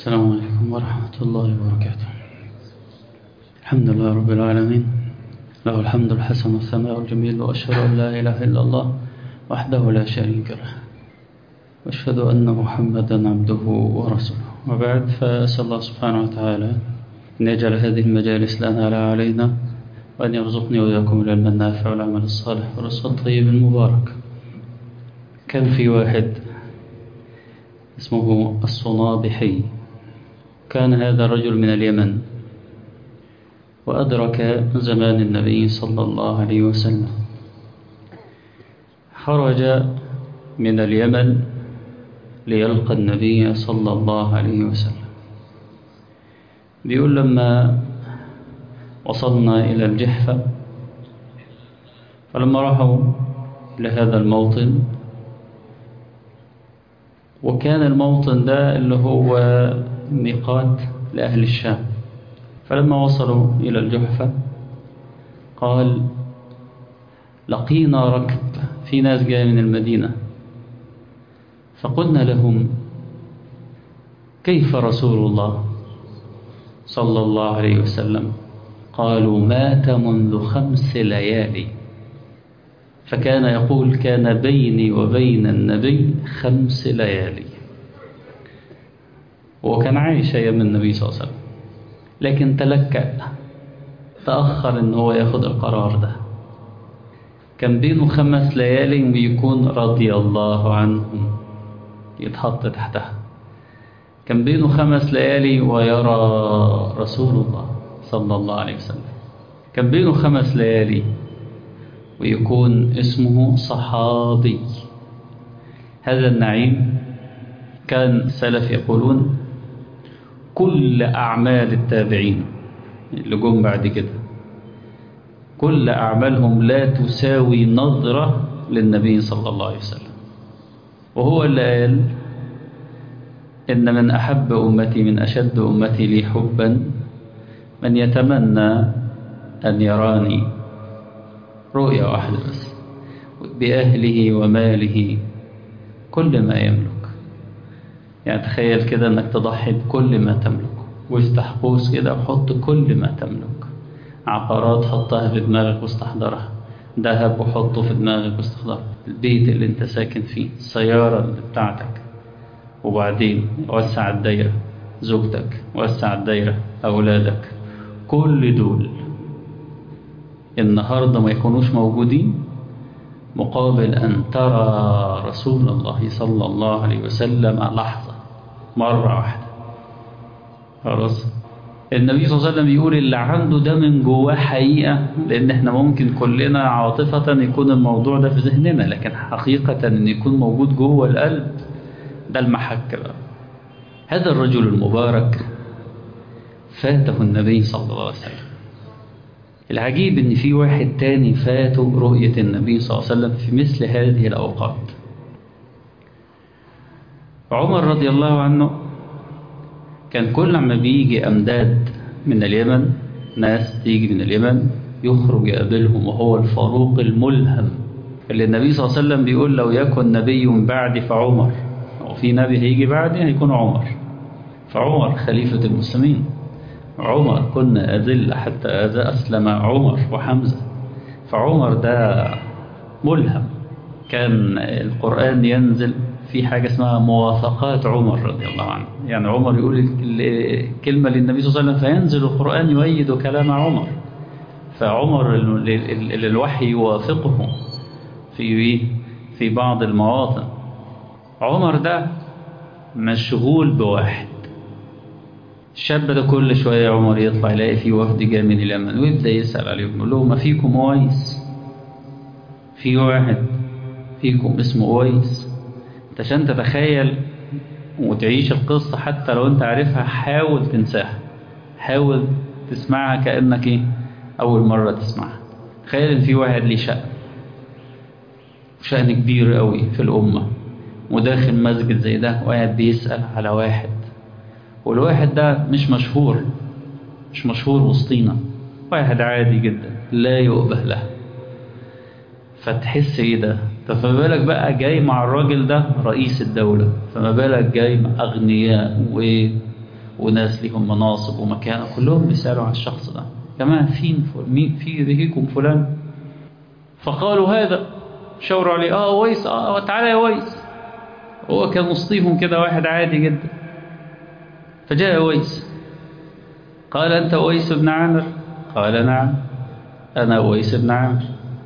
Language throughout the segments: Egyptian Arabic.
السلام عليكم ورحمة الله وبركاته الحمد لله رب العالمين له الحمد الحسن والثناء الجميل وأشهد أن لا إله إلا الله وحده لا شريك له وأشهد أن محمدا عبده ورسوله وبعد فأسأل الله سبحانه وتعالى أن يجعل هذه المجالس لنا لا علينا وأن يرزقني وإياكم العلم النافع والعمل الصالح والرزق الطيب المبارك كان في واحد اسمه الصنابحي كان هذا الرجل من اليمن وأدرك زمان النبي صلى الله عليه وسلم خرج من اليمن ليلقى النبي صلى الله عليه وسلم بيقول لما وصلنا إلى الجحفة فلما راحوا لهذا الموطن وكان الموطن ده اللي هو ميقات لأهل الشام فلما وصلوا إلى الجحفة قال لقينا ركب في ناس جاية من المدينة فقلنا لهم كيف رسول الله صلى الله عليه وسلم قالوا مات منذ خمس ليالي فكان يقول كان بيني وبين النبي خمس ليالي وكان عايش أيام النبي صلى الله عليه وسلم لكن تلكأ تأخر إن هو ياخد القرار ده كان بينه خمس ليالي ويكون رضي الله عنهم يتحط تحتها كان بينه خمس ليالي ويرى رسول الله صلى الله عليه وسلم كان بينه خمس ليالي ويكون اسمه صحابي هذا النعيم كان السلف يقولون كل أعمال التابعين اللي جم بعد كده كل أعمالهم لا تساوي نظرة للنبي صلى الله عليه وسلم وهو اللي قال إن من أحب أمتي من أشد أمتي لي حبا من يتمنى أن يراني رؤية واحدة بس بأهله وماله كل ما يملك يعني تخيل كده انك تضحي بكل ما تملك وافتح قوس كده وحط كل ما تملك عقارات حطها في دماغك واستحضرها ذهب وحطه في دماغك واستحضره البيت اللي انت ساكن فيه السيارة اللي بتاعتك وبعدين وسع الدايرة زوجتك وسع الدايرة أولادك كل دول النهاردة ما يكونوش موجودين مقابل أن ترى رسول الله صلى الله عليه وسلم لحظة مرة واحدة خلاص النبي صلى الله عليه وسلم بيقول اللي عنده ده من جواه حقيقة لأن احنا ممكن كلنا عاطفة يكون الموضوع ده في ذهننا لكن حقيقة أن يكون موجود جوه القلب ده المحك بقى هذا الرجل المبارك فاته النبي صلى الله عليه وسلم العجيب ان في واحد تاني فاته رؤية النبي صلى الله عليه وسلم في مثل هذه الأوقات عمر رضي الله عنه كان كل ما بيجي أمداد من اليمن ناس تيجي من اليمن يخرج يقابلهم وهو الفاروق الملهم اللي النبي صلى الله عليه وسلم بيقول لو يكن نبي بعدي فعمر أو في نبي هيجي بعدي هيكون عمر فعمر خليفة المسلمين عمر كنا أذل حتى أسلم عمر وحمزة فعمر ده ملهم كان القرآن ينزل في حاجة اسمها موافقات عمر رضي الله عنه يعني عمر يقول كلمة للنبي صلى الله عليه وسلم فينزل القرآن يؤيد كلام عمر فعمر اللي الوحي يوافقه في في بعض المواطن عمر ده مشغول بواحد الشاب ده كل شوية عمر يطلع يلاقي في وفد جاي من اليمن ويبدأ يسأل عليهم يقول لهم ما فيكم ويس في واحد فيكم اسمه ويس انت عشان تتخيل وتعيش القصة حتى لو انت عارفها حاول تنساها حاول تسمعها كأنك ايه أول مرة تسمعها تخيل ان في واحد ليه شأن شأن كبير قوي في الأمة وداخل مسجد زي ده وقاعد بيسأل على واحد والواحد ده مش مشهور مش مشهور وسطينا واحد عادي جدا لا يؤبه له فتحس ايه ده طب فما بالك بقى جاي مع الراجل ده رئيس الدولة فما بالك جاي مع أغنياء و وناس ليهم مناصب ومكانة كلهم بيسألوا على الشخص ده جماعة فين مين في ذهيكم فلان فقالوا هذا شاوروا عليه اه ويس اه تعالى يا ويس هو كان وسطيهم كده واحد عادي جدا فجاء ويس قال أنت ويس بن عامر قال نعم أنا ويس بن عامر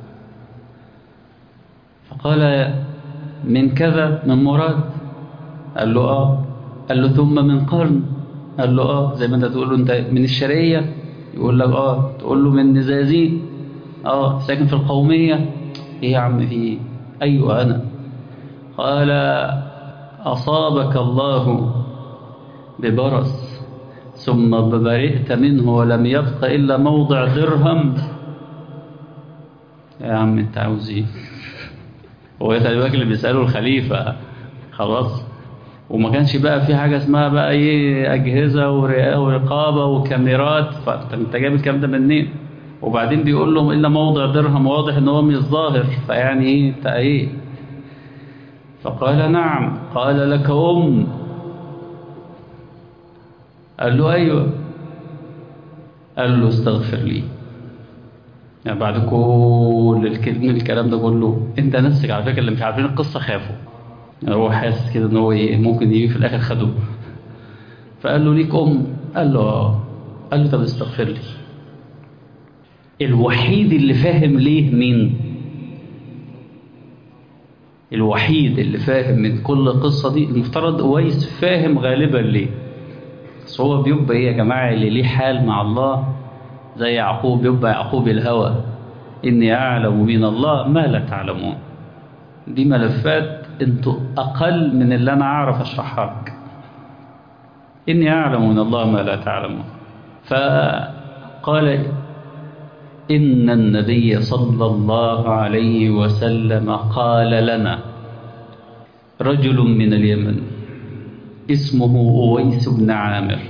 فقال من كذا من مراد قال له آه قال له ثم من قرن قال له آه زي ما أنت تقول له أنت من الشرقية يقول لك آه تقول له من نزازين آه ساكن في القومية إيه يا عم في أيوة أنا قال أصابك الله ببرص ثم برئت منه ولم يبق إلا موضع درهم يا عم انت عاوز ايه هو خلي بالك اللي بيسأله الخليفة خلاص وما كانش بقى في حاجة اسمها بقى ايه أجهزة ورقابة وكاميرات فانت جايب الكلام ده منين وبعدين بيقول لهم إلا موضع درهم واضح ان هو مش ظاهر فيعني ايه انت ايه فقال نعم قال لك أم قال له أيوة قال له استغفر لي يعني بعد كل الكلام الكلام ده كله انت نفسك على فكره اللي مش عارفين القصه خافوا يعني هو حاسس كده ان هو ممكن يجي في الاخر خدوه فقال له ليك ام قال له اه قال له طب استغفر لي الوحيد اللي فاهم ليه مين الوحيد اللي فاهم من كل القصه دي المفترض ويس فاهم غالبا ليه بس هو بيبقى ايه يا جماعه اللي ليه حال مع الله زي يعقوب يبقى يعقوب الهوى إني أعلم من الله ما لا تعلمون دي ملفات انتوا أقل من اللي أنا أعرف أشرحها لك إني أعلم من الله ما لا تعلمون فقال إن النبي صلى الله عليه وسلم قال لنا رجل من اليمن اسمه أويس بن عامر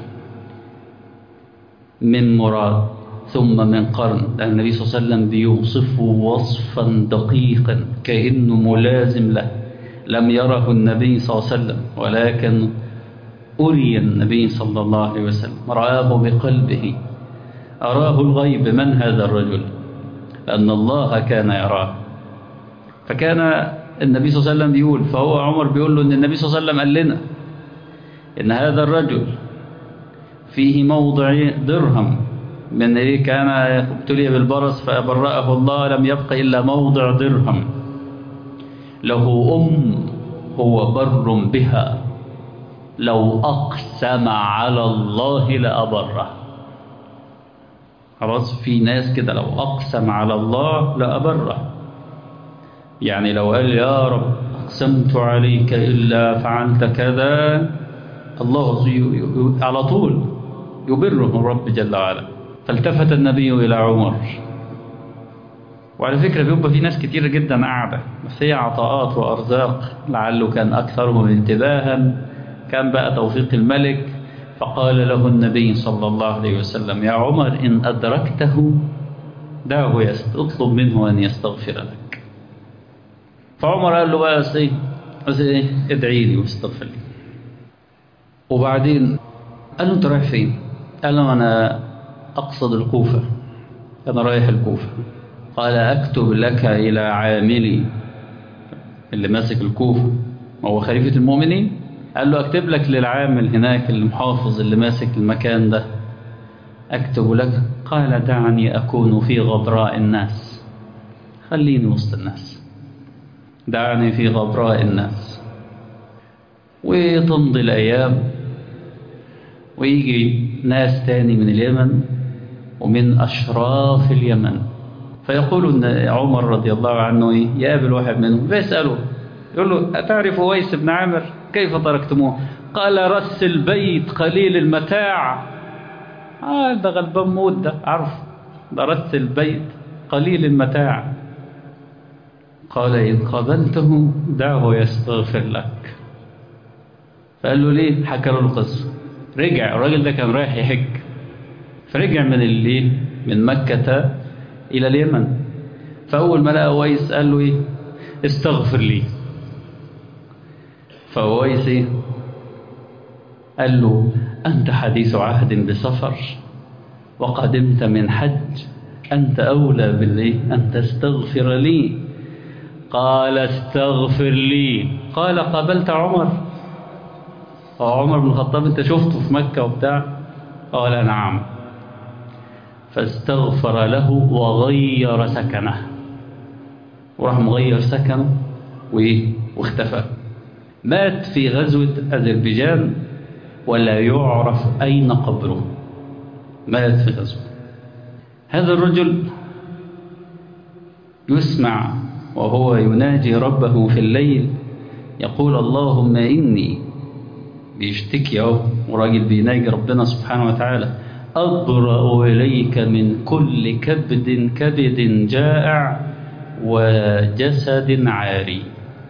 من مراد ثم من قرن لأن النبي صلى الله عليه وسلم بيوصفه وصفا دقيقا كأنه ملازم له لم يره النبي صلى الله عليه وسلم ولكن أري النبي صلى الله عليه وسلم رآه بقلبه أراه الغيب من هذا الرجل لأن الله كان يراه فكان النبي صلى الله عليه وسلم بيقول فهو عمر بيقول له أن النبي صلى الله عليه وسلم قال لنا إن هذا الرجل فيه موضع درهم من إيه كان ابتلي بالبرص فبرأه الله لم يبق إلا موضع درهم له أم هو بر بها لو أقسم على الله لأبره خلاص في ناس كده لو أقسم على الله لأبره يعني لو قال يا رب أقسمت عليك إلا فعلت كذا الله على طول يبره الرب جل وعلا فالتفت النبي إلى عمر وعلى فكرة بيبقى في ناس كتير جدا قاعدة بس هي عطاءات وأرزاق لعله كان أكثرهم انتباها كان بقى توفيق الملك فقال له النبي صلى الله عليه وسلم يا عمر إن أدركته دعه يست... اطلب منه أن يستغفر لك فعمر قال له بس إيه بس إيه ادعي لي واستغفر لي وبعدين قال له أنت رايح فين؟ قال له أنا أقصد الكوفة أنا رايح الكوفة قال أكتب لك إلى عاملي اللي ماسك الكوفة هو خليفة المؤمنين قال له أكتب لك للعامل هناك المحافظ اللي ماسك المكان ده أكتب لك قال دعني أكون في غبراء الناس خليني وسط الناس دعني في غبراء الناس وتمضي الأيام ويجي ناس تاني من اليمن ومن أشراف اليمن فيقول إن عمر رضي الله عنه إيه يقابل واحد منهم فيسأله يقول له أتعرف ويس بن عامر كيف تركتموه قال رس البيت قليل المتاع آه ده غلبان موت ده عارف ده رس البيت قليل المتاع قال إن قابلته دعه يستغفر لك فقال له ليه حكى له القصة رجع الراجل ده كان رايح يحج فرجع من الليل من مكة إلى اليمن فأول ما لقى ويس قال له إيه استغفر لي فويس إيه قال له أنت حديث عهد بسفر وقدمت من حج أنت أولى بالله أن تستغفر لي قال استغفر لي قال قابلت عمر عمر بن الخطاب انت شفته في مكة وبتاع قال نعم فاستغفر له وغير سكنه وراح مغير سكنه وايه واختفى مات في غزوة أذربيجان ولا يعرف أين قبره مات في غزوة هذا الرجل يسمع وهو يناجي ربه في الليل يقول اللهم إني بيشتكي اهو وراجل بيناجي ربنا سبحانه وتعالى أبرأ إليك من كل كبد كبد جائع وجسد عاري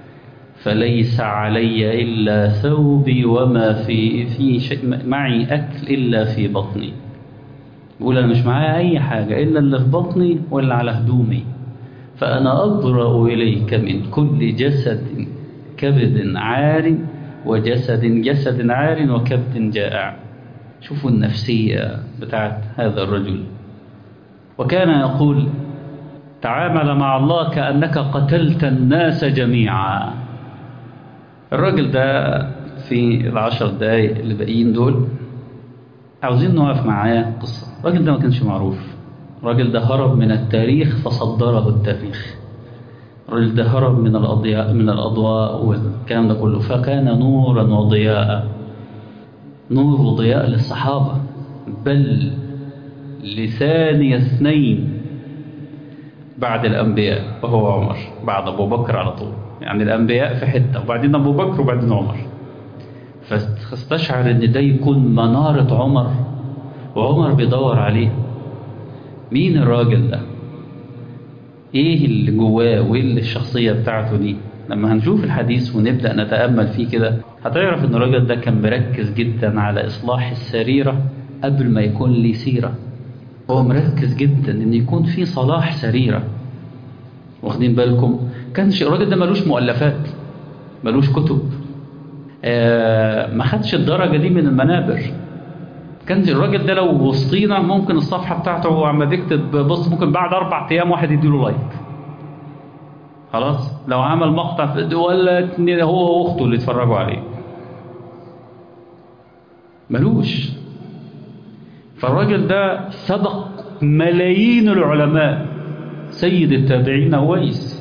فليس علي إلا ثوبي وما في في شيء معي أكل إلا في بطني يقول أنا مش معايا أي حاجة إلا اللي في بطني واللي على هدومي فأنا أبرأ إليك من كل جسد كبد عار وجسد جسد عار وكبد جائع شوفوا النفسية بتاعت هذا الرجل وكان يقول تعامل مع الله كأنك قتلت الناس جميعا الراجل ده في العشر دقايق اللي باقيين دول عاوزين نقف معاه قصة الراجل ده ما كانش معروف الراجل ده هرب من التاريخ فصدره التاريخ الراجل ده هرب من الأضياء من الأضواء والكلام ده كله فكان نورا وضياء نور وضياء للصحابة بل لثاني اثنين بعد الأنبياء وهو عمر بعد أبو بكر على طول يعني الأنبياء في حتة وبعدين أبو بكر وبعدين عمر فاستشعر إن ده يكون منارة عمر وعمر بيدور عليه مين الراجل ده ايه اللي جواه وايه اللي الشخصية بتاعته دي لما هنشوف الحديث ونبدأ نتأمل فيه كده هتعرف ان الراجل ده كان مركز جدا على اصلاح السريرة قبل ما يكون ليه سيرة هو مركز جدا ان يكون في صلاح سريرة واخدين بالكم كانش الراجل ده ملوش مؤلفات ملوش كتب آه ما خدش الدرجة دي من المنابر كان الراجل ده لو وسطينا ممكن الصفحة بتاعته هو عم بيكتب بص ممكن بعد أربع أيام واحد يديله لايك خلاص لو عمل مقطع ولا اتنين هو واخته اللي اتفرجوا عليه ملوش فالراجل ده سبق ملايين العلماء سيد التابعين ويس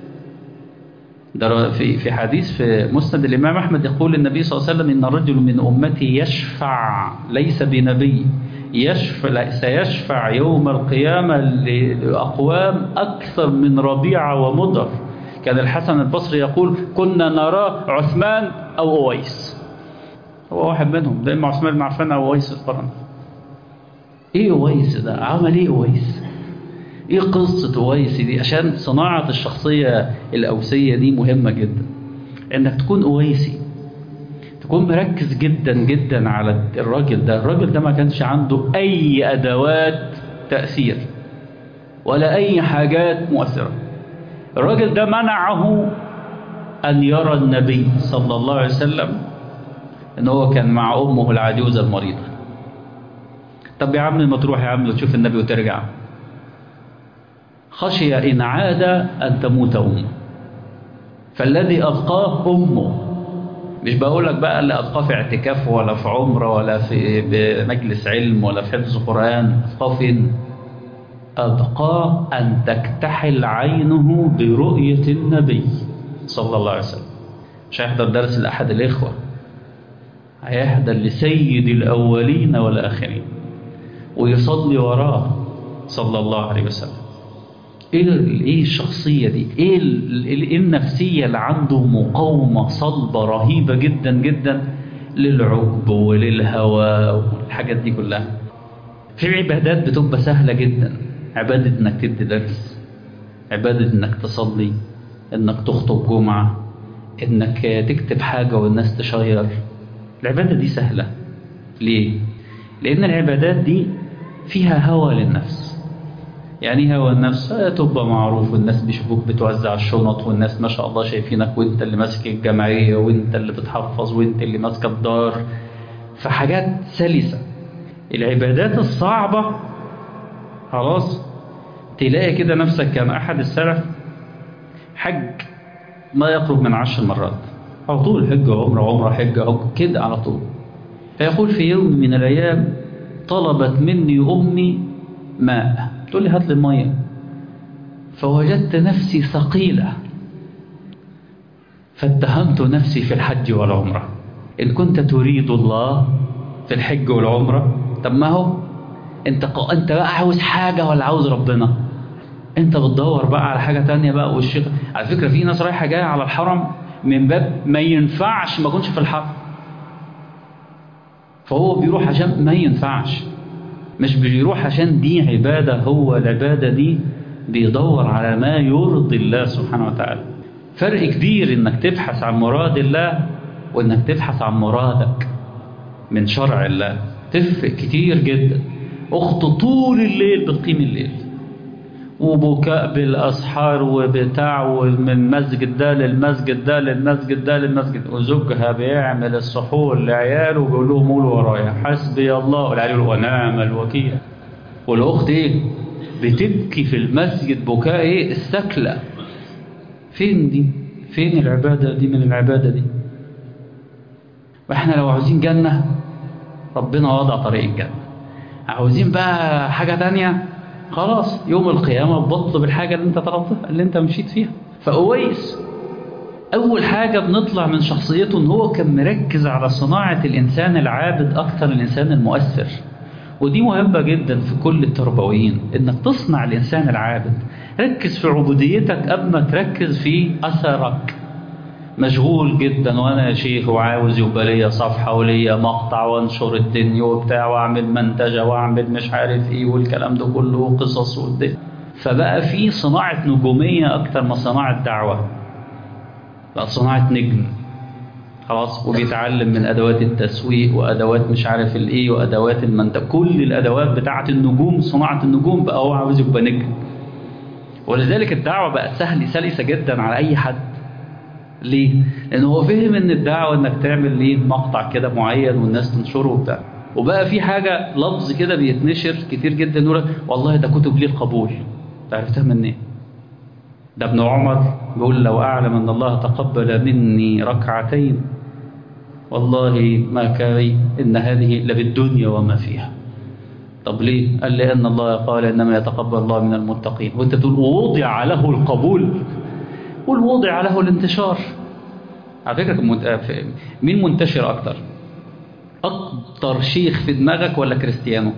ده في في حديث في مسند الإمام أحمد يقول النبي صلى الله عليه وسلم إن رجل من أمتي يشفع ليس بنبي يشفع سيشفع يوم القيامة لأقوام أكثر من ربيعة ومضر كان الحسن البصري يقول كنا نرى عثمان أو أويس هو واحد منهم ده إما عثمان بن عفان أو أويس القرن إيه أويس ده عمل إيه أويس ايه قصة اويس دي عشان صناعة الشخصية الاوسية دي مهمة جدا انك تكون اويسي تكون مركز جدا جدا على الراجل ده الراجل ده ما كانش عنده اي ادوات تأثير ولا اي حاجات مؤثرة الراجل ده منعه ان يرى النبي صلى الله عليه وسلم ان هو كان مع امه العجوزة المريضة طب يا عم ما تروح يا عم تشوف النبي وترجع خشي إن عاد أن تموت أمه فالذي أبقاه أمه مش بقول لك بقى اللي أبقاه في اعتكاف ولا في عمرة ولا في مجلس علم ولا في حفظ قرآن أبقاه فين أبقاه أن تكتحل عينه برؤية النبي صلى الله عليه وسلم مش هيحضر درس لأحد الإخوة هيحضر لسيد الأولين والآخرين ويصلي وراه صلى الله عليه وسلم ايه ايه الشخصيه دي ايه ايه النفسيه اللي عنده مقاومه صلبه رهيبه جدا جدا للعجب وللهوى والحاجات دي كلها في عبادات بتبقى سهله جدا عباده انك تدي درس عباده انك تصلي انك تخطب جمعه انك تكتب حاجه والناس تشير العباده دي سهله ليه لان العبادات دي فيها هوى للنفس يعني هو النفس تبقى معروف والناس بيشوفوك بتوزع الشنط والناس ما شاء الله شايفينك وانت اللي ماسك الجمعية وانت اللي بتحفظ وانت اللي ماسك الدار في حاجات سلسة العبادات الصعبة خلاص تلاقي كده نفسك كان أحد السلف حج ما يقرب من عشر مرات على طول حج عمرة عمرة حج عمرة كده على طول فيقول في يوم من الأيام طلبت مني أمي ماء تقول لي هات لي المية فوجدت نفسي ثقيلة فاتهمت نفسي في الحج والعمرة إن كنت تريد الله في الحج والعمرة طب ما هو انت ق... انت بقى عاوز حاجة ولا عاوز ربنا انت بتدور بقى على حاجة تانية بقى والشيخ على فكرة في ناس رايحة جاية على الحرم من باب ما ينفعش ما اكونش في الحرم فهو بيروح عشان ما ينفعش مش بيروح عشان دي عبادة هو العبادة دي بيدور على ما يرضي الله سبحانه وتعالى فرق كبير انك تبحث عن مراد الله وانك تبحث عن مرادك من شرع الله تفرق كتير جدا اخت طول الليل بتقيم الليل وبكاء بالاسحار وبتاع ومن مسجد ده للمسجد ده للمسجد ده للمسجد وزوجها بيعمل السحور لعياله وبيقول لهم قولوا ورايا حسبي الله والعيال يقول ونعم الوكيل والاخت ايه بتبكي في المسجد بكاء ايه السكله فين دي فين العباده دي من العباده دي واحنا لو عاوزين جنه ربنا وضع طريق الجنه عاوزين بقى حاجه تانية خلاص يوم القيامة بطل بالحاجة اللي انت طلبتها اللي انت مشيت فيها فأويس أول حاجة بنطلع من شخصيته إن هو كان مركز على صناعة الإنسان العابد أكتر من الإنسان المؤثر ودي مهمة جدا في كل التربويين إنك تصنع الإنسان العابد ركز في عبوديتك قبل ما تركز في أثرك مشغول جدا وانا يا شيخ وعاوز يبقى ليا صفحه وليا مقطع وانشر الدنيا وبتاع واعمل منتجه واعمل مش عارف ايه والكلام ده كله قصص والدنيا فبقى في صناعه نجوميه اكتر ما صناعه دعوه بقى صناعه نجم خلاص وبيتعلم من ادوات التسويق وادوات مش عارف الايه وادوات المنتج كل الادوات بتاعه النجوم صناعه النجوم بقى هو عاوز يبقى نجم ولذلك الدعوه بقت سهل سلسه جدا على اي حد ليه؟ لأن هو فهم إن الدعوة إنك تعمل ليه مقطع كده معين والناس تنشره وبتاع وبقى في حاجة لفظ كده بيتنشر كتير جدا يقول والله ده كتب ليه القبول عرفتها منين؟ إيه؟ ده ابن عمر بيقول لو أعلم أن الله تقبل مني ركعتين والله ما كان إن هذه لبالدنيا وما فيها طب ليه؟ قال لأن الله قال إنما يتقبل الله من المتقين وأنت تقول ووضع له القبول قل وضع له الانتشار على فكرة مين منتشر أكتر أكتر شيخ في دماغك ولا كريستيانو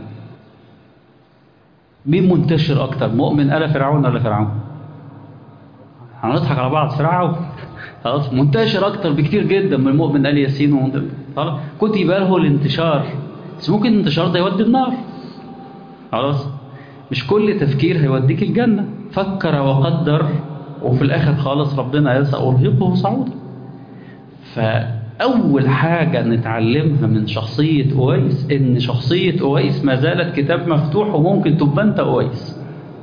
مين منتشر أكتر مؤمن آل فرعون ولا فرعون هنضحك على بعض فرعون خلاص منتشر أكتر بكتير جدا من المؤمن آل ياسين خلاص كتب له الانتشار بس ممكن الانتشار ده يودي النار خلاص مش كل تفكير هيوديك الجنة فكر وقدر وفي الآخر خالص ربنا سأرهقه صعودا فأول حاجة نتعلمها من شخصية أويس إن شخصية أويس ما زالت كتاب مفتوح وممكن تبقى أنت أويس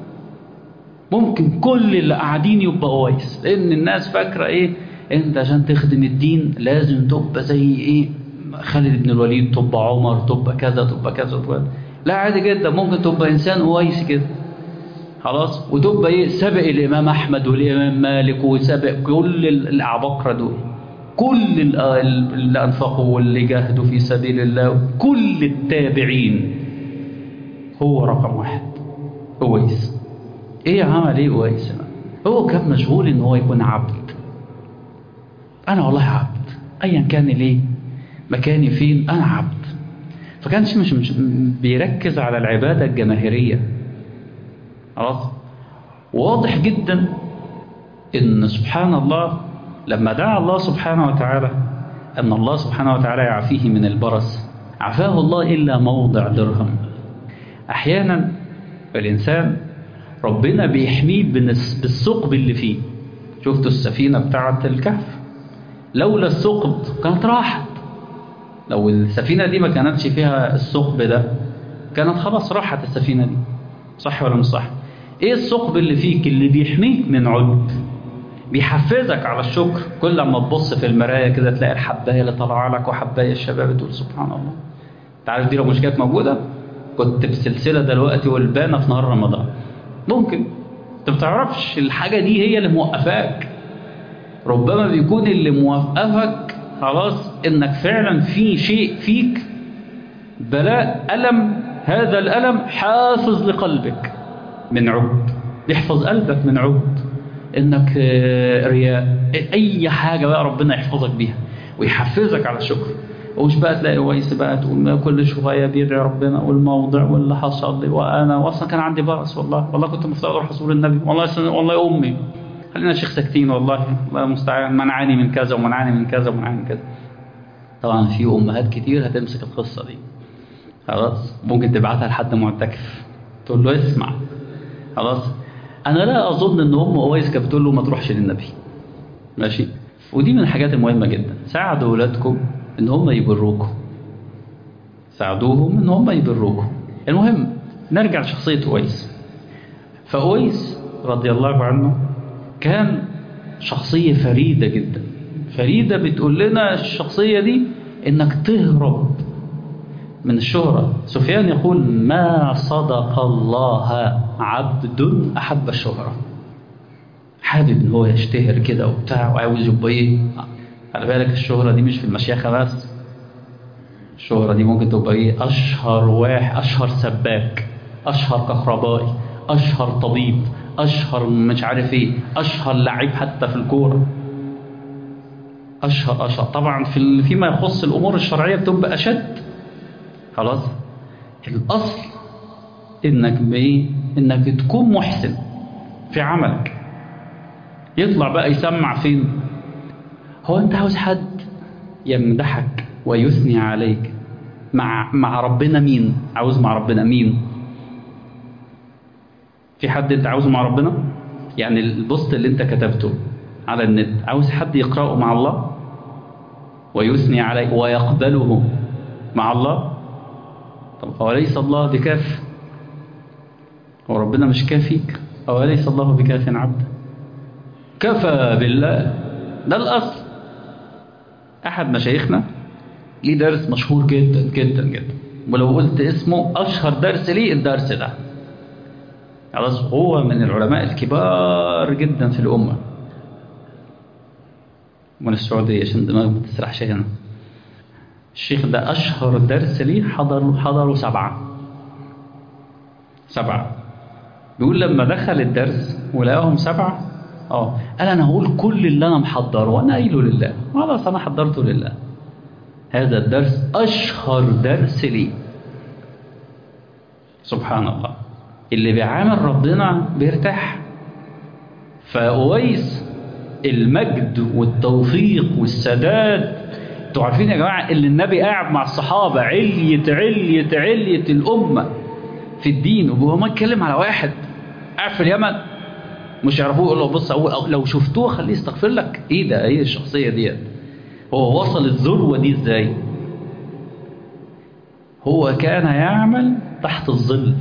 ممكن كل اللي قاعدين يبقى أويس لأن الناس فاكرة إيه أنت عشان تخدم الدين لازم تبقى زي إيه خالد بن الوليد تبقى عمر تبقى كذا تبقى كذا تبقى لا عادي جدا ممكن تبقى إنسان أويس كده خلاص وتبقى ايه سبق الامام احمد والامام مالك وسبق كل العباقره دول كل اللي انفقوا واللي جاهدوا في سبيل الله كل التابعين هو رقم واحد اويس ايه عمل ايه اويس هو كان مشغول ان هو يكون عبد انا والله عبد ايا كان ليه مكاني فين انا عبد فكانش مش, مش بيركز على العباده الجماهيريه خلاص واضح جدا ان سبحان الله لما دعا الله سبحانه وتعالى ان الله سبحانه وتعالى يعافيه من البرص عفاه الله الا موضع درهم احيانا الانسان ربنا بيحميه بالثقب اللي فيه شفتوا السفينه بتاعه الكهف لولا الثقب كانت راحت لو السفينه دي ما كانتش فيها الثقب ده كانت خلاص راحت السفينه دي صح ولا مش صح ايه الثقب اللي فيك اللي بيحميك من عجب بيحفزك على الشكر كل ما تبص في المرايه كده تلاقي الحبايه اللي طالعه لك وحبايه الشباب تقول سبحان الله انت عارف دي لو مش كانت موجوده كنت بسلسله دلوقتي والبانه في نهار رمضان ممكن انت ما بتعرفش الحاجه دي هي اللي موقفاك ربما بيكون اللي موقفك خلاص انك فعلا في شيء فيك بلاء ألم هذا الألم حافظ لقلبك من عبد يحفظ قلبك من عبد انك رياء اي حاجة بقى ربنا يحفظك بيها ويحفزك على الشكر ومش بقى تلاقي ويس بقى تقول كل شوية بيدعي ربنا والموضع واللي حصل لي وانا واصلا كان عندي برص والله والله كنت مفترض اروح ازور النبي والله سنة والله امي خلينا شيخ ساكتين والله الله المستعان منعاني من كذا ومنعاني من كذا ومنعاني من كذا طبعا في امهات كتير هتمسك القصة دي خلاص ممكن تبعتها لحد معتكف تقول له اسمع خلاص انا لا اظن ان ام اويس كانت بتقول له ما تروحش للنبي ماشي ودي من الحاجات المهمه جدا ساعدوا اولادكم ان هم يبروكم ساعدوهم ان هم يبروكم المهم نرجع لشخصيه اويس فاويس رضي الله عنه كان شخصيه فريده جدا فريده بتقول لنا الشخصيه دي انك تهرب من الشهرة سفيان يقول ما صدق الله عبد أحب الشهرة حابب ان هو يشتهر كده وبتاع وعاوز يبقى ايه على بالك الشهرة دي مش في المشيخة بس الشهرة دي ممكن تبقى ايه أشهر واحد أشهر سباك أشهر كهربائي أشهر طبيب أشهر مش عارف ايه أشهر لعيب حتى في الكورة أشهر أشهر طبعا في فيما يخص الأمور الشرعية بتبقى أشد خلاص الأصل إنك بإيه إنك تكون محسن في عملك يطلع بقى يسمع فين هو أنت عاوز حد يمدحك ويثني عليك مع مع ربنا مين عاوز مع ربنا مين في حد انت عاوزه مع ربنا يعني البوست اللي انت كتبته على النت عاوز حد يقرأه مع الله ويثني عليه ويقبله مع الله طب أوليس الله بكاف هو ربنا مش كافيك أوليس الله بكاف عبدا كفى بالله ده الأصل أحد مشايخنا ليه درس مشهور جدا جدا جدا ولو قلت اسمه أشهر درس ليه الدرس ده خلاص هو من العلماء الكبار جدا في الأمة من السعودية عشان دماغي ما تسرحش هنا الشيخ ده أشهر درس ليه حضروا حضروا سبعة سبعة بيقول لما دخل الدرس ولقاهم سبعة اه قال أنا هقول كل اللي أنا محضره وأنا قايله لله خلاص أنا حضرته لله هذا الدرس أشهر درس لي سبحان الله اللي بيعامل ربنا بيرتاح فأويس المجد والتوفيق والسداد انتوا عارفين يا جماعة اللي النبي قاعد مع الصحابة علية علية علية الأمة في الدين وهو ما يتكلم على واحد قاعد في اليمن مش يعرفوه يقول له بص لو شفتوه خليه يستغفر لك ايه ده ايه الشخصية ديت هو وصل الذروة دي ازاي هو كان يعمل تحت الظل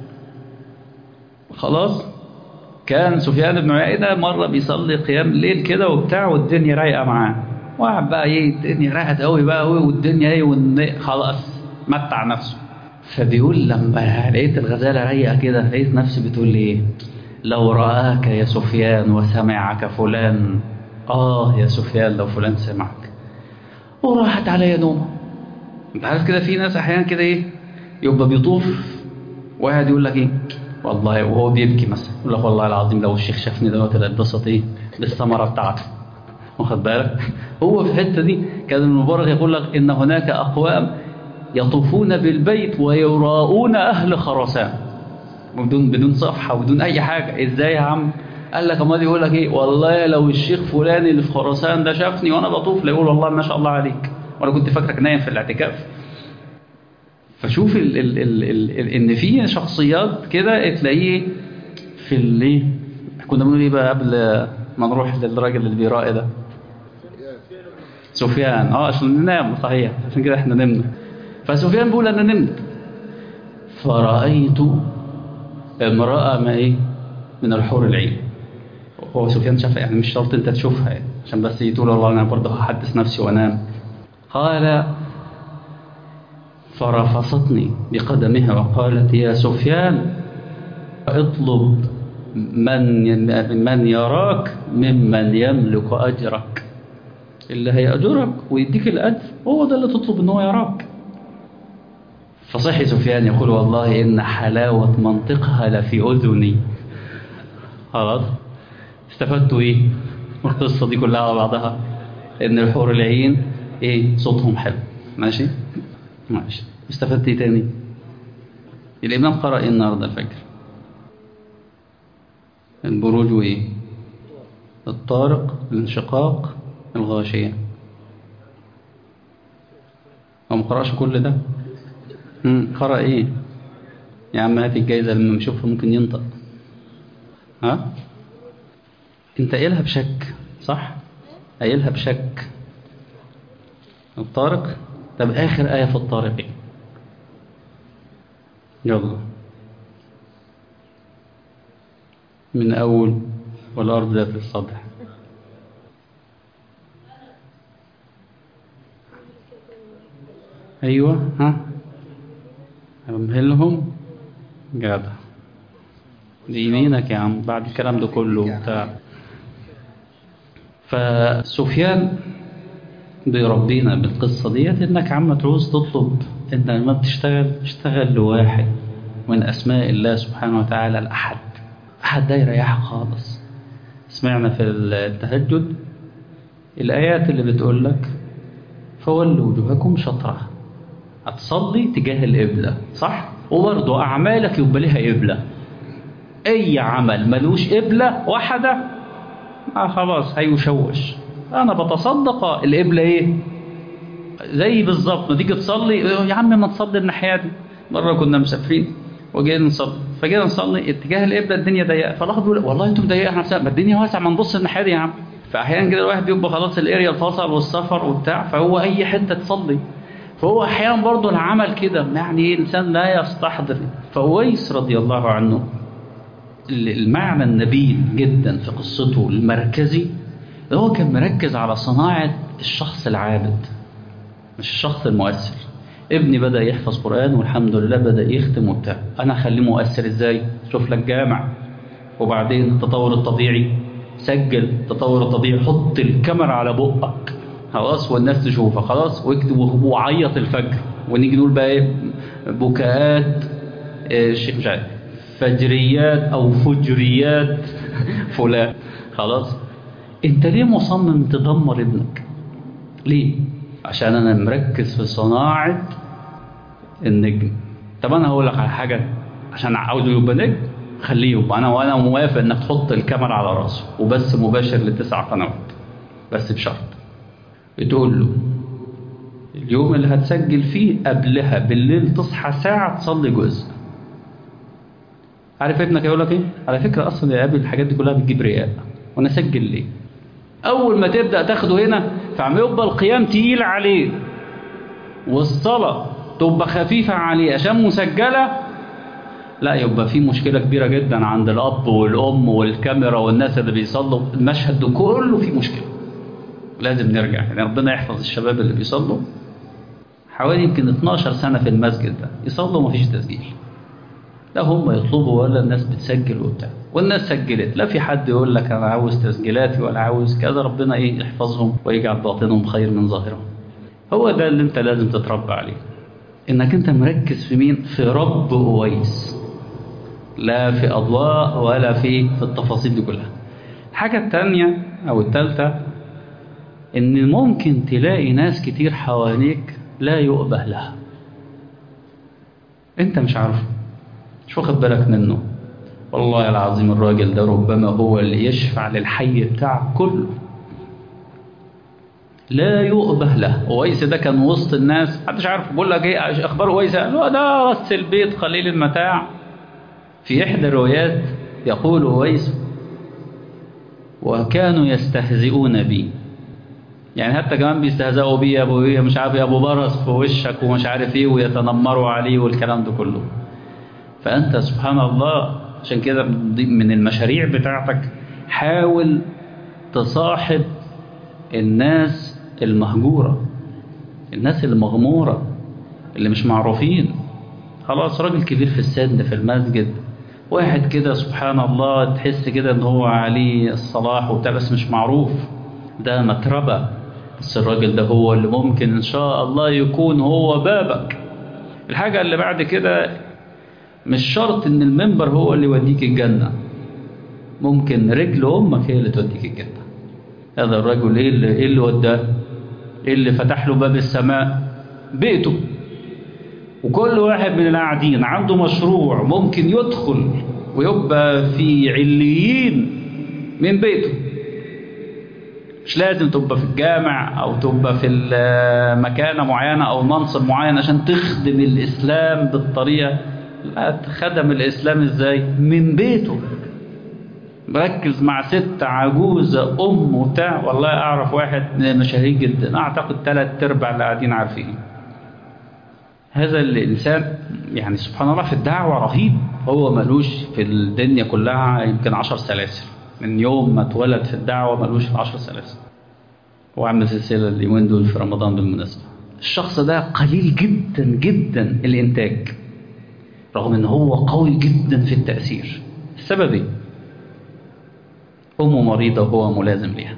خلاص كان سفيان بن عيينة مرة بيصلي قيام الليل كده وبتاع والدنيا رايقة معاه وقعد بقى ايه الدنيا راحت قوي بقى قوي والدنيا ايه خلاص متع نفسه فبيقول لما لقيت الغزالة رايقة كده لقيت نفسي بتقول لي ايه لو رآك يا سفيان وسمعك فلان آه يا سفيان لو فلان سمعك وراحت عليا نومه انت عارف كده في ناس احيانا كده ايه يبقى بيطوف وقاعد يقول لك ايه والله وهو بيبكي مثلا يقول لك والله العظيم لو الشيخ شافني دلوقتي اتبسط ايه بالثمره بتاعته واخد بالك هو في الحته دي كان المبارك يقول لك ان هناك اقوام يطوفون بالبيت ويراؤون اهل خراسان بدون بدون صفحه وبدون اي حاجه ازاي يا عم قال لك امال يقول لك ايه والله لو الشيخ فلان اللي في خراسان ده شافني وانا بطوف لا يقول والله ما شاء الله عليك وانا كنت فاكرك نايم في الاعتكاف فشوف ال ال ال ال ال ان في شخصيات كده تلاقيه في الايه كنا بنقول ايه بقى قبل ما نروح للراجل اللي بيرائي ده سفيان اه عشان ننام صحيح عشان كده احنا نمنا فسفيان بيقول انا نمت فرأيت امرأة ما ايه من الحور العين هو سفيان شافها يعني مش شرط انت تشوفها يعني عشان بس تقول والله انا برضه هحدث نفسي وانام قال فرفصتني بقدمها وقالت يا سفيان اطلب من من يراك ممن يملك أجرك اللي هيأجرك ويديك الأجر هو ده اللي تطلب ان هو يراك فصحي سفيان يقول والله إن حلاوة منطقها لفي أذني خلاص استفدتوا إيه القصة دي كلها على بعضها إن الحور العين إيه صوتهم حلو ماشي ماشي استفدت إيه تاني الإمام قرأ إيه النهاردة الفجر البروج وإيه الطارق الانشقاق الغاشية هو ما قرأش كل ده مم. قرأ ايه يا عم هات الجايزة لما نشوفها ممكن ينطق ها انت قايلها بشك صح قايلها بشك الطارق طب اخر آية في الطارق ايه يلا من اول والارض ذات الصدع ايوه ها امهلهم جدع دي يمينك يا عم بعد الكلام ده كله بتاع فسفيان بيربينا بالقصة ديت انك عم تعوز تطلب انت لما بتشتغل اشتغل لواحد من اسماء الله سبحانه وتعالى الاحد احد ده يريحك خالص سمعنا في التهجد الايات اللي بتقول لك فولوا وجوهكم شطره هتصلي تجاه القبلة صح؟ وبرضه أعمالك يبقى لها قبلة أي عمل ملوش قبلة واحدة آه خلاص هيشوش أنا بتصدق القبلة إيه؟ زي بالظبط ما تيجي تصلي يا عم ما تصلي الناحية دي مرة كنا مسافرين وجينا نصلي فجينا نصلي اتجاه القبلة الدنيا ضيقة فالواحد بيقول والله انتم ضيقة احنا ما الدنيا واسعة ما نبص الناحية دي يا عم فأحيانا كده الواحد بيبقى خلاص الاريا الفصل والسفر وبتاع فهو أي حتة تصلي فهو احيانا برضه العمل كده يعني الانسان لا يستحضر فويس رضي الله عنه المعنى النبيل جدا في قصته المركزي هو كان مركز على صناعة الشخص العابد مش الشخص المؤثر ابني بدأ يحفظ قرآن والحمد لله بدأ يختم وبتاع أنا أخليه مؤثر إزاي شوف لك جامع وبعدين التطور الطبيعي سجل التطور الطبيعي حط الكاميرا على بقك خلاص والناس تشوفها خلاص واكتب وعيط الفجر ونيجي نقول بقى ايه بكاءات الشيخ مش عارف فجريات او فجريات فلان خلاص انت ليه مصمم تدمر ابنك ليه عشان انا مركز في صناعة النجم طب انا هقول لك على حاجة عشان عاوزه يبقى نجم خليه يبقى انا وانا موافق انك تحط الكاميرا على راسه وبس مباشر لتسع قنوات بس بشرط بتقول له اليوم اللي هتسجل فيه قبلها بالليل تصحى ساعة تصلي جزء عارف ابنك يقول لك ايه على فكرة اصلا يا ابني الحاجات دي كلها بتجيب رياء وانا اسجل ليه اول ما تبدأ تاخده هنا فعم يبقى القيام تقيل عليه والصلاة تبقى خفيفة عليه عشان مسجلة لا يبقى في مشكلة كبيرة جدا عند الأب والأم والكاميرا والناس اللي بيصلوا المشهد ده كله فيه مشكلة لازم نرجع يعني ربنا يحفظ الشباب اللي بيصلوا حوالي يمكن 12 سنة في المسجد ده يصلوا مفيش تسجيل لا هم يطلبوا ولا الناس بتسجل وبتاع والناس سجلت لا في حد يقول لك انا عاوز تسجيلاتي ولا عاوز كذا ربنا ايه يحفظهم ويجعل باطنهم خير من ظاهرهم هو ده اللي انت لازم تتربى عليه انك انت مركز في مين في رب اويس لا في اضواء ولا في في التفاصيل دي كلها الحاجة الثانية او الثالثة ان ممكن تلاقي ناس كتير حواليك لا يؤبه لها انت مش عارفه مش واخد بالك منه والله العظيم الراجل ده ربما هو اللي يشفع للحي بتاعك كله لا يؤبه له ويس ده كان وسط الناس محدش عارف بقول لك ايه اخبار ويس قالوا ده رس البيت قليل المتاع في احدى الروايات يقول ويس وكانوا يستهزئون بي يعني حتى كمان بيستهزئوا بيه يا ابو ايه مش عارف يا ابو برص في وشك ومش عارف ايه ويتنمروا عليه والكلام ده كله فانت سبحان الله عشان كده من المشاريع بتاعتك حاول تصاحب الناس المهجورة الناس المغمورة اللي مش معروفين خلاص راجل كبير في السن في المسجد واحد كده سبحان الله تحس كده ان هو عليه الصلاح وبتاع بس مش معروف ده متربة بس الراجل ده هو اللي ممكن ان شاء الله يكون هو بابك الحاجة اللي بعد كده مش شرط ان المنبر هو اللي يوديك الجنة ممكن رجل امك هي اللي توديك الجنة هذا الرجل ايه اللي, إيه اللي وداه ايه اللي فتح له باب السماء بيته وكل واحد من القاعدين عنده مشروع ممكن يدخل ويبقى في عليين من بيته مش لازم تبقى في الجامع او تبقى في مكانه معينه او منصب معين عشان تخدم الاسلام بالطريقه لا خدم الاسلام ازاي من بيته مركز مع ست عجوزه ام وبتاع والله اعرف واحد من المشاهير جدا اعتقد ثلاث ارباع اللي قاعدين عارفين هذا الانسان يعني سبحان الله في الدعوه رهيب هو ملوش في الدنيا كلها يمكن عشر سلاسل من يوم ما اتولد في الدعوة ملوش في عشر سلاسل وعمل سلسلة اليومين دول في رمضان بالمناسبة الشخص ده قليل جدا جدا الإنتاج رغم ان هو قوي جدا في التأثير السبب ايه؟ أمه مريضة وهو ملازم ليها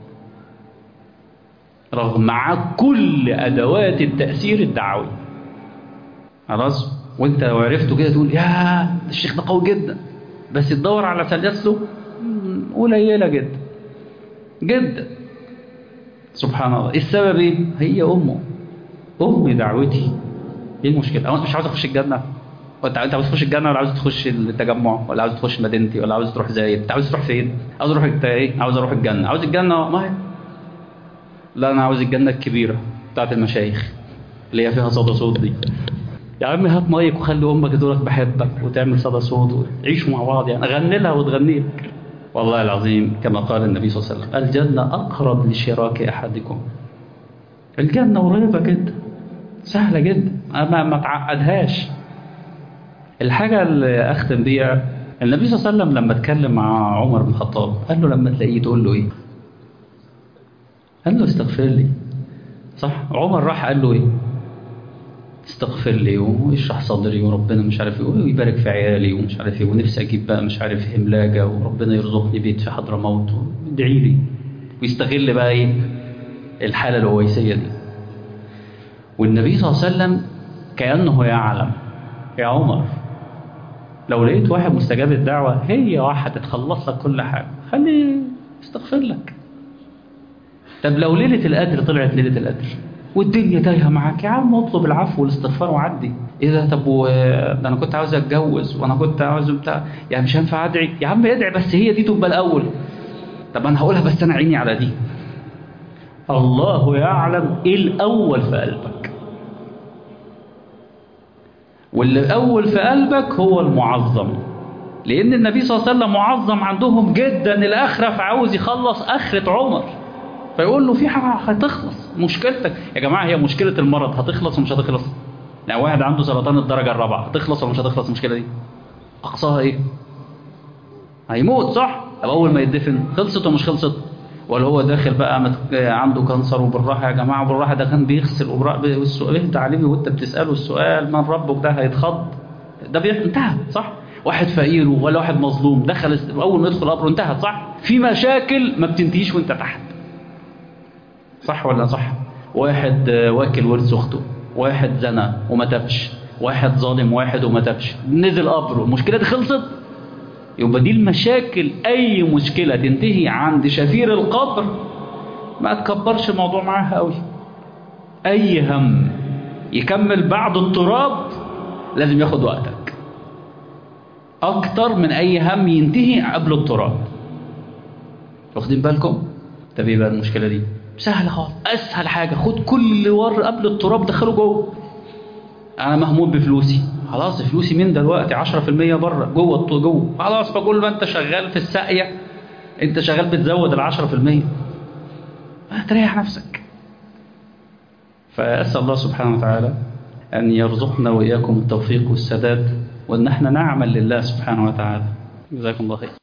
رغم مع كل أدوات التأثير الدعوي خلاص وانت لو عرفته كده تقول يا الشيخ ده قوي جدا بس تدور على سلاسله قليلة جدا جدا سبحان الله السبب ايه هي امه امي دعوتي ايه المشكله انا مش عاوز اخش الجنه وانت انت عاوز تخش الجنه ولا عاوز تخش التجمع ولا عاوز تخش مدينتي ولا عاوز تروح زايد انت عاوز تروح فين عاوز اروح انت ايه عاوز اروح الجنه عاوز الجنه ما هي لا انا عاوز الجنه الكبيره بتاعت المشايخ اللي هي فيها صدى صوت دي يا عم هات مايك وخلي امك تقول لك بحبك وتعمل صدى صوت وتعيشوا مع بعض يعني غني لها وتغني لك والله العظيم كما قال النبي صلى الله عليه وسلم الجنة أقرب لشراك أحدكم الجنة قريبة جدا سهلة جدا ما ما تعقدهاش الحاجة اللي أختم بيها النبي صلى الله عليه وسلم لما اتكلم مع عمر بن الخطاب قال له لما تلاقيه تقول له إيه قال له استغفر لي صح عمر راح قال له إيه استغفر لي ويشرح صدري وربنا مش عارف ايه ويبارك في عيالي ومش عارف ايه ونفسي اجيب بقى مش عارف ايه هملاجه وربنا يرزقني بيت في حضرموت ويدعي لي ويستغل بقى ايه الحاله الويسيه دي والنبي صلى الله عليه وسلم كانه يعلم يا عمر لو لقيت واحد مستجاب الدعوه هي واحده تخلص لك كل حاجه خليه يستغفر لك طب لو ليله القدر طلعت ليله القدر والدنيا تايهه معاك يا عم اطلب العفو والاستغفار وعدي ايه ده طب و... ده انا كنت عاوز اتجوز وانا كنت عاوز بتاع يعني مش هينفع ادعي يا عم ادعي بس هي دي تبقى الاول طب انا هقولها بس انا عيني على دي الله يعلم ايه الاول في قلبك واللي اول في قلبك هو المعظم لان النبي صلى الله عليه وسلم معظم عندهم جدا الاخره فعاوز يخلص اخره عمر فيقول له في حاجه هتخلص مشكلتك يا جماعه هي مشكله المرض هتخلص ومش هتخلص يعني واحد عنده سرطان الدرجه الرابعه هتخلص ولا مش هتخلص المشكله دي اقصاها ايه هيموت صح طب اول ما يدفن خلصت ومش خلصت ولا هو داخل بقى مت... عنده كانسر وبالراحه يا جماعه بالراحه ده كان بيغسل وبراء والسؤال اهدى عليه وانت بتساله السؤال من ربك ده هيتخض ده بي... انتهى صح واحد فقير ولا واحد مظلوم دخل اول ما يدخل قبره انتهت صح في مشاكل ما بتنتهيش وانت تحت صح ولا صح واحد واكل ورث اخته واحد زنى وما تبش واحد ظالم واحد وما تبش نزل قبره المشكله دي خلصت يبقى دي المشاكل اي مشكله تنتهي عند شفير القبر ما تكبرش الموضوع معاها قوي اي هم يكمل بعد التراب لازم ياخد وقتك اكتر من اي هم ينتهي قبل التراب واخدين بالكم طب ايه بقى المشكله دي سهل خالص اسهل حاجه خد كل اللي ور قبل التراب دخله جوه انا مهموم بفلوسي خلاص فلوسي من دلوقتي 10% بره جوه جوه خلاص فكل ما انت شغال في الساقيه انت شغال بتزود ال 10% تريح نفسك فاسال الله سبحانه وتعالى ان يرزقنا واياكم التوفيق والسداد وان احنا نعمل لله سبحانه وتعالى جزاكم الله خير